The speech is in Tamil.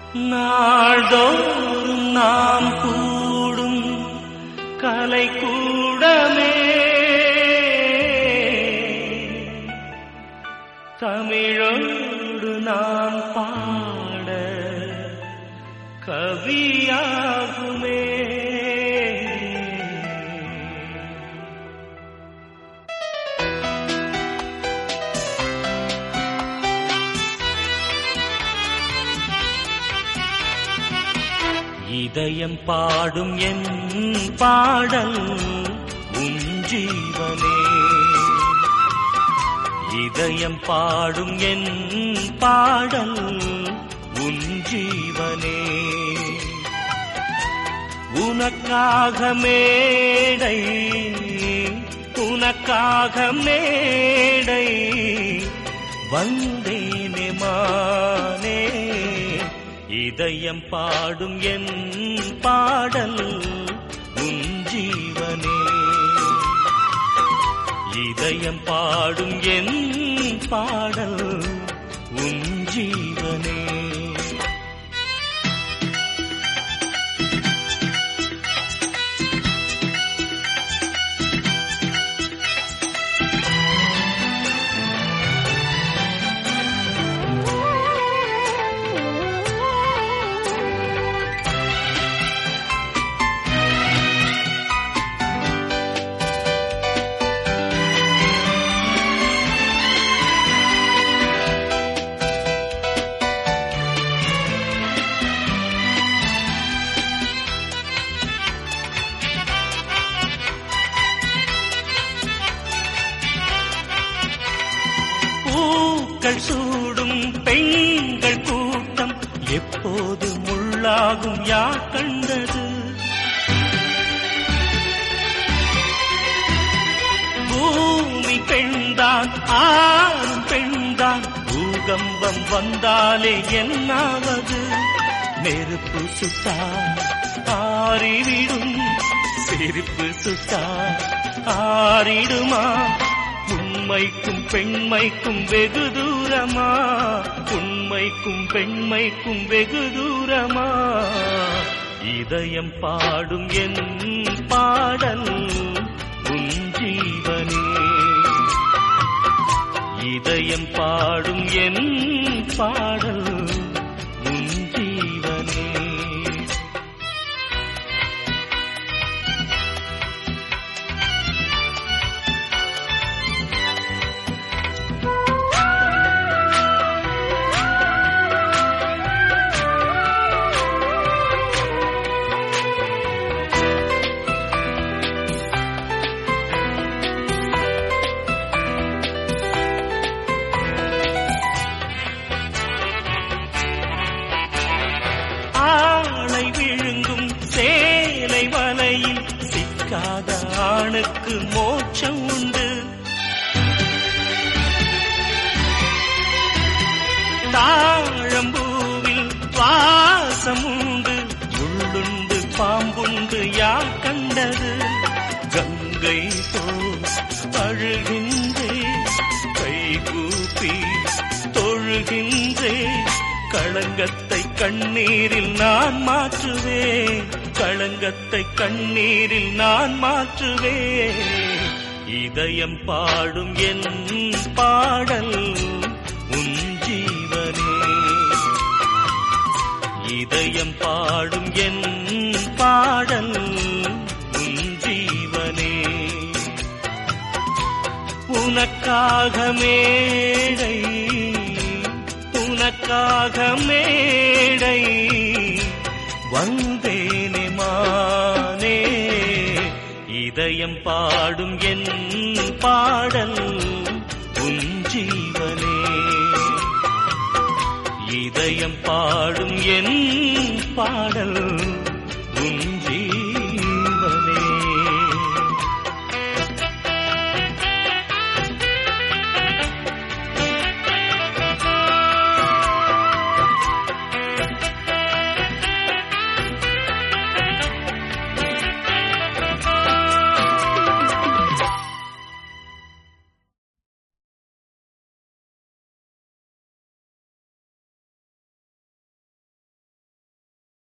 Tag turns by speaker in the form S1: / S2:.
S1: நாள்தோறும் நாம் கூடும் கலை கூடமே தமிழோடு நாம் பாட கவியாகுமே இதயம் பாடும் என் பாடல் உன் ஜீவனே இதயம் பாடும் என் பாடல் உன் ஜீவனே உனக்காக மேடை உனக்காக மேடை வந்தேனே மானே இதயம் பாடும் என் பாடல் உன் ஜீவனே இதயம் பாடும் என் பாடல் உன் ஜீவனே பூக்கள் சூடும் பெண்கள் கூட்டம் எப்போது முள்ளாகும் யார் கண்டது பூமி பெண்தான் ஆறும் பெண்தான் பூகம்பம் வந்தாலே என்னாவது நெருப்பு சுட்டா ஆறிவிடும் சிரிப்பு சுட்டா ஆறிடுமா உண்மைக்கும் பெண்மைக்கும் வெகு தூரமா உண்மைக்கும் பெண்மைக்கும் வெகு தூரமா இதயம் பாடும் என் பாடல் உன் ஜீவனே இதயம் பாடும் என் பாடல் உன் ஜீவனே ஆளை விழுங்கும் சேலை வலையில் சிக்காத ஆணுக்கு மோட்சம் உண்டு தாழம்பூவில் வாசம் உண்டு உள்ளுண்டு பாம்புண்டு யார் கண்டது கங்கை போல் அழுகின்றே கைகூப்பி தொழுகின்றே களங்கத்தை கண்ணீரில் நான் மாற்றுவேன் களங்கத்தை கண்ணீரில் நான் மாற்றுவேன் இதயம் பாடும் என் பாடல் உன் ஜீவனே இதயம் பாடும் என் பாடல் உன் ஜீவனே உனக்காக மேடை உனக்காக மேடை வந்தேனே மானே இதயம் பாடும் என் பாடல் உன் ஜீவனே இதயம் பாடும் என் பாடல் உன்